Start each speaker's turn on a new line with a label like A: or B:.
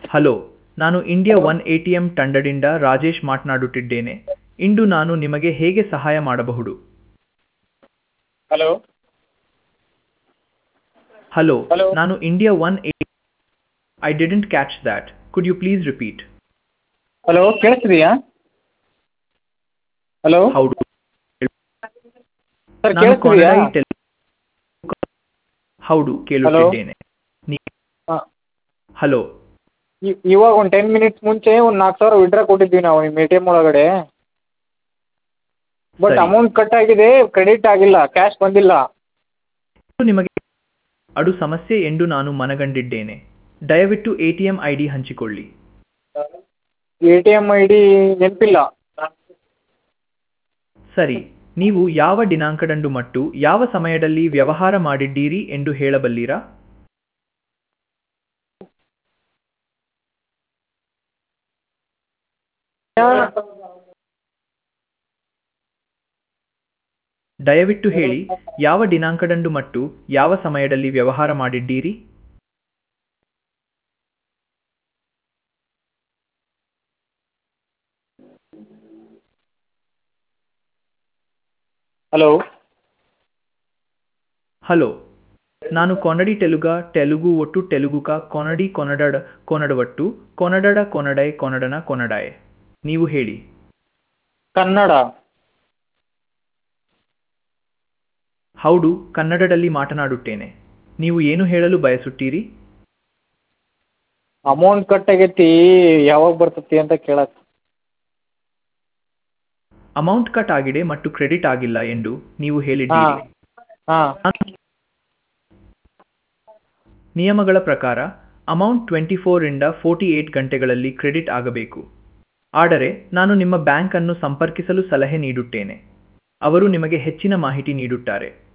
A: Hello ನಾನು India one A T M ತಂಡದಿಂದ ರಾಜೇಶ್ ಮಾತನಾಡುತ್ತಿದ್ದೇನೆ ಇಂದು ನಾನು ನಿಮಗೆ ಹೇಗೆ ಸಹಾಯ ಮಾಡಬಹುದು
B: ಹಲೋ
A: ಹಲೋ
B: Hello.
A: ನಾನು India one A I didn't catch that could you please repeat
B: hello ಕೇಳಿಸ್ತಿದೆಯಾ ಹಲೋ
A: ಹೌದು
B: ಸರ್
A: ನಾನು
B: ಕೇಳಿಸ್ತಿದೆಯಾ
A: ಕೊನೆಯ ಟೆಲ್- ಹೌದು ಕೇಳುತ್ತಿದ್ದೇನೆ ನೀ-
B: ಹಾಂ
A: ಹಲೋ
B: ಇವಾಗ ಒಂದು ಟೆನ್ ಮಿನಿಟ್ಸ್ ಮುಂಚೆ ಒಂದು ನಾಲ್ಕು ಸಾವಿರ ವಿಡ್ರಾ ಕೊಟ್ಟಿದ್ವಿ ನಾವು ನಿಮ್ಮ ಎ ಟಿ ಎಮ್ ಒಳಗಡೆ ಬಟ್
A: ಸರಿ.
B: ಅಮೌಂಟ್ ಕಟ್ ಆಗಿದೆ ಕ್ರೆಡಿಟ್ ಆಗಿಲ್ಲ ಕ್ಯಾಶ್ ಬಂದಿಲ್ಲ
A: ಇದು ನಿಮಗೆ ಅದು ಸಮಸ್ಯೆ ಎಂದು ನಾನು ಮನಗಂಡಿದ್ದೇನೆ ದಯವಿಟ್ಟು A T M I D ಹಂಚಿಕೊಳ್ಳಿ
B: A T M I D ನೆನಪಿಲ್ಲ
A: ಸರಿ ನೀವು ಯಾವ ದಿನಾಂಕದಂದು ಮತ್ತು ಯಾವ ಸಮಯದಲ್ಲಿ ವ್ಯವಹಾರ ಮಾಡಿದ್ದೀರಿ ಎಂದು ಹೇಳಬಲ್ಲಿರಾ ದಯವಿಟ್ಟು ಹೇಳಿ ಯಾವ ದಿನಾಂಕದಂದು ಮತ್ತು ಯಾವ ಸಮಯದಲ್ಲಿ ವ್ಯವಹಾರ ಮಾಡಿದ್ದೀರಿ
B: ಹಲೋ
A: ಹಲೋ ನಾನು ಕೊನಡಿ ತೆಲುಗ ತೆಲುಗು ಒಟ್ಟು ತೆಲುಗುಕ ಕೊನಡಿ ಕೊನಡಡ ಕೊನಡವಟ್ಟು ಕೊನಡಡ ಕೊನಡೈ ಕೊನಡನ ಕೊನಡಾಯ್ ನೀವು ಹೇಳಿ
B: ಕನ್ನಡ
A: ಹೌದು ಕನ್ನಡದಲ್ಲಿ ಮಾತನಾಡುತ್ತೇನೆ ನೀವು ಏನು ಹೇಳಲು ಬಯಸುತ್ತೀರಿ
B: ಅಮೌಂಟ್ ಕಟ್ ಆಗೈತಿ ಯಾವಾಗ ಬರ್ತೈತಿ ಅಂತ ಕೇಳಕ್ಕೆ
A: ಅಮೌಂಟ್ ಕಟ್ ಆಗಿದೆ ಮತ್ತು ಕ್ರೆಡಿಟ್ ಆಗಿಲ್ಲ ಎಂದು ನೀವು ಹೇಳಿದ್ದೀರಿ
B: ಹಾಂ ಹಾಂ
A: ನಿಯಮಗಳ ಪ್ರಕಾರ ಅಮೌಂಟ್ ಟ್ವೆಂಟಿ ಫೋರಿಂದ ಫೋರ್ಟಿ ಏಟ್ ಗಂಟೆಗಳಲ್ಲಿ ಕ್ರೆಡಿಟ್ ಆಗಬೇಕು ಆದರೆ ನಾನು ನಿಮ್ಮ ಬ್ಯಾಂಕ್ ಅನ್ನು ಸಂಪರ್ಕಿಸಲು ಸಲಹೆ ನೀಡುತ್ತೇನೆ ಅವರು ನಿಮಗೆ ಹೆಚ್ಚಿನ ಮಾಹಿತಿ ನೀಡುತ್ತಾರೆ